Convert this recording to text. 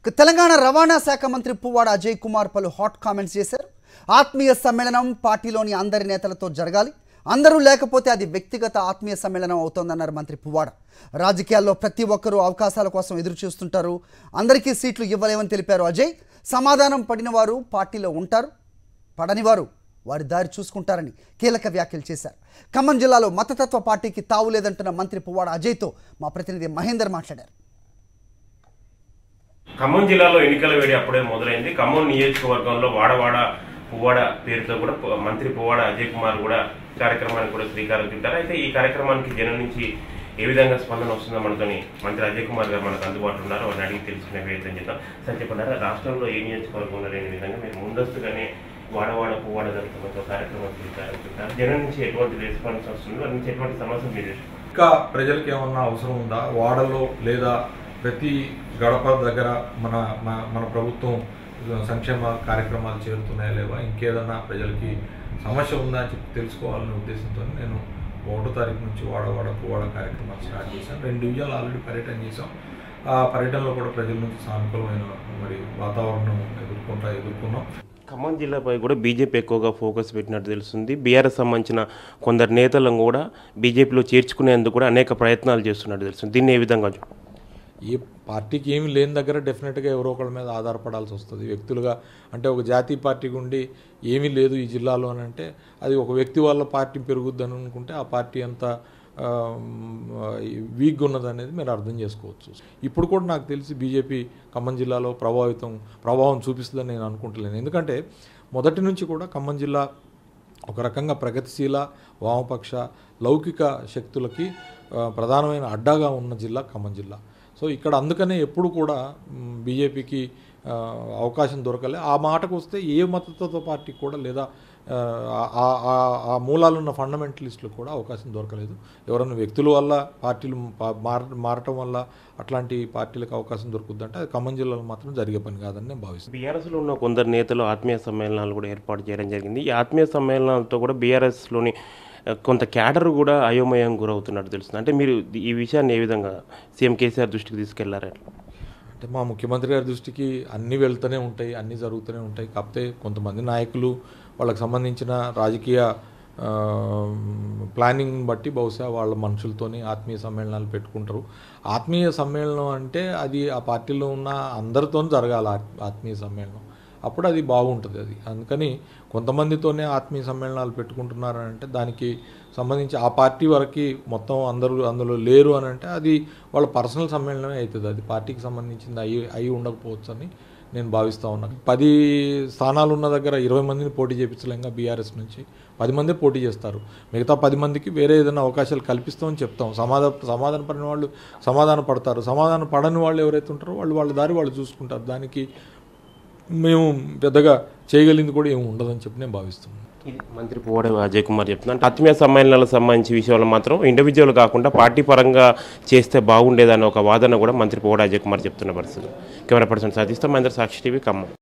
ఇక తెలంగాణ రవాణా శాఖ మంత్రి పువ్వాడ అజయ్ కుమార్ పలు హాట్ కామెంట్స్ చేశారు ఆత్మీయ సమ్మేళనం పార్టీలోని అందరి నేతలతో జరగాలి అందరూ లేకపోతే అది వ్యక్తిగత ఆత్మీయ సమ్మేళనం అవుతోందన్నారు మంత్రి పువ్వాడ రాజకీయాల్లో ప్రతి ఒక్కరూ అవకాశాల కోసం ఎదురు చూస్తుంటారు అందరికీ సీట్లు ఇవ్వలేమని తెలిపారు అజయ్ సమాధానం పడిన వారు పార్టీలో ఉంటారు పడని వారు వారి దారి చూసుకుంటారని కీలక వ్యాఖ్యలు చేశారు ఖమ్మం జిల్లాలో మతతత్వ పార్టీకి తావు లేదంటున్న మంత్రి పువ్వాడ అజయ్తో మా ప్రతినిధి మహేందర్ మాట్లాడారు ఖమ్మం జిల్లాలో ఎన్నికల వేడి అప్పుడే మొదలైంది ఖమ్మం నియోజకవర్గంలో వాడవాడ పువ్వాడ పేరుతో కూడా పు- మంత్రి పువ్వాడ అజయ్ కుమార్ కూడా కార్యక్రమానికి కూడా శ్రీకారం చుట్టారు అయితే ఈ కార్యక్రమానికి జనం నుంచి ఏ విధంగా స్పందన వస్తుందో మనతోని మంత్రి అజయ్ కుమార్ గారు మనకు అందుబాటులో ఉన్నారు వారిని అడిగి తెలుసుకునే ప్రయత్నం చేద్దాం సార్ చెప్పండి రాష్ట్రంలో ఏ నియోజకవర్గంలో లేని విధంగా మీరు ముందస్తుగానే వాడవాడ పువ్వాడ దళితులతో కార్యక్రమం శ్రీకారం చుట్టారు జనం నుంచి ఎటువంటి రెస్పాన్స్ వస్తుంది వారి నుంచి ఎటువంటి సమస్యలు మీరు ఇంకా ప్రజలకు ఏమన్నా అవసరం ఉందా వాడలో లేదా ప్రతి గడప దగ్గర మన మన- మన ప్రభుత్వం సంక్షేమ కార్యక్రమాలు చేరుతున్నాయా లేవా ఇంకేదన్నా ప్రజలకి సమస్య ఉందా అని చెప్పి తెలుసుకోవాలనే ఉద్దేశంతో నేను ఒకటో తారీఖు నుంచి వాడవాడ పువ్వాడ కార్యక్రమాలు స్టార్ట్ చేశాను రెండు డివిజన్లు ఆల్రెడీ పర్యటన చేశాం ఆ పర్యటనలో కూడా ప్రజల నుంచి సానుకూలమైన మరి వాతావరణం ఎదుర్కొంటా ఎదుర్కొన్నాం ఖమ్మం జిల్లాపై కూడా బీజేపీ ఎక్కువగా ఫోకస్ పెట్టినట్టు తెలుస్తుంది బీఆర్ఎస్ సంబంధించిన కొందరు నేతలను కూడా బీజేపీలో చేర్చుకునేందుకు కూడా అనేక ప్రయత్నాలు చేస్తున్నట్టు తెలుస్తుంది దీన్ని ఏ విధంగా చూ- ఏ పార్టీకి ఏమి లేని దగ్గర డెఫినెట్గా ఎవరో ఒకళ్ళ మీద ఆధారపడాల్సి వస్తుంది వ్యక్తులుగా అంటే ఒక జాతీయ పార్టీకి ఉండి ఏమీ లేదు ఈ జిల్లాలో అని అంటే అది ఒక వ్యక్తి వల్ల పార్టీ పెరుగుద్దని అనుకుంటే ఆ పార్టీ అంతా వీక్గా ఉన్నది అనేది మీరు అర్థం చేసుకోవచ్చు ఇప్పుడు కూడా నాకు తెలిసి బీజేపీ ఖమ్మం జిల్లాలో ప్రభావితం ప్రభావం చూపిస్తుందని నేను అనుకుంటలేను ఎందుకంటే మొదటి నుంచి కూడా ఖమ్మం జిల్లా ఒక రకంగా ప్రగతిశీల వామపక్ష లౌకిక శక్తులకి ఆ, ప్రధానమైన అడ్డాగా ఉన్న జిల్లా ఖమ్మం జిల్లా సో ఇక్కడ అందుకనే ఎప్పుడు కూడా మ్, బీజేపీకి ఆ, అవకాశం దొరకలే ఆ మాటకు వస్తే ఏ మతతత్వ పార్టీకి కూడా లేదా ఆ, ఆ- ఆ- ఆ మూలాలున్న ఫండమెంటలిస్టులు కూడా అవకాశం దొరకలేదు ఎవరైనా వ్యక్తుల వల్ల పార్టీలు పా- మార మారటం వల్ల అట్లాంటి పార్టీలకు అవకాశం దొరుకుద్దంటే అది ఖమ్మం జిల్లాలో మాత్రం జరిగే పని కాదని నేను భావిస్తున్నాను బీఆర్ఎస్లో ఉన్న కొందరు నేతలు ఆత్మీయ సమ్మేళనాలు కూడా ఏర్పాటు చేయడం జరిగింది ఈ ఆత్మీయ సమ్మేళనాలతో కూడా బీఆర్ఎస్లోని కొంత క్యాడర్ కూడా అయోమయం గురవుతున్నట్టు తెలుస్తుంది అంటే మీరు ఈ విషయాన్ని ఏ విధంగా సీఎం కేసీఆర్ దృష్టికి తీసుకెళ్లారు అంటే మా ముఖ్యమంత్రి గారి దృష్టికి అన్నీ వెళ్తూనే ఉంటాయి అన్నీ జరుగుతూనే ఉంటాయి కాకపోతే కొంతమంది నాయకులు వాళ్ళకి సంబంధించిన రాజకీయ ఆ, ప్లానింగ్ బట్టి బహుశా వాళ్ళ మనుషులతోని ఆత్మీయ సమ్మేళనాలు పెట్టుకుంటారు ఆత్మీయ సమ్మేళనం అంటే అది ఆ పార్టీలో ఉన్న అందరితో జరగాలి ఆత్- ఆత్మీయ సమ్మేళనం అప్పుడు అది బాగుంటుంది అది అందుకని కొంతమందితోనే ఆత్మీయ సమ్మేళనాలు పెట్టుకుంటున్నారు అని అంటే దానికి సంబంధించి ఆ పార్టీ వరకు మొత్తం అందరూ అందులో లేరు అని అంటే అది వాళ్ళ పర్సనల్ సమ్మేళనమే అవుతుంది అది పార్టీకి సంబంధించింది అయి అయి ఉండకపోవచ్చు అని నేను భావిస్తూ ఉన్నాను పది స్థానాలు ఉన్న దగ్గర ఇరవై మందిని పోటీ చేయించలేంగా బీఆర్ఎస్ నుంచి పది మంది పోటీ చేస్తారు మిగతా పది మందికి వేరే ఏదైనా అవకాశాలు కల్పిస్తామని చెప్తాం సమాధాన సమాధాన పడిన వాళ్ళు సమాధాన పడతారు సమాధాన పడని వాళ్ళు ఎవరైతే ఉంటారో వాళ్ళు వాళ్ళ దారి వాళ్ళు చూసుకుంటారు దానికి మేము పెద్దగా చేయగలిగింది కూడా ఏమి ఉండదని చెప్పి నేను భావిస్తున్నాను ఇది మంత్రి పువ్వాడ అజయ్ కుమార్ చెప్తున్నారు అంటే ఆత్మీయ సమ్మేళనాలకు సంబంధించి విషయంలో మాత్రం ఇండివిజువల్ కాకుండా పార్టీ పరంగా చేస్తే బాగుండేదన్న ఒక వాదన కూడా మంత్రి పువ్వాడ అజయ్ కుమార్ చెప్తున్న పరిస్థితి కెమెరా పర్సన్ సతీష్తో మహేంద్ర సాక్షి టీవీ ఖమ్మం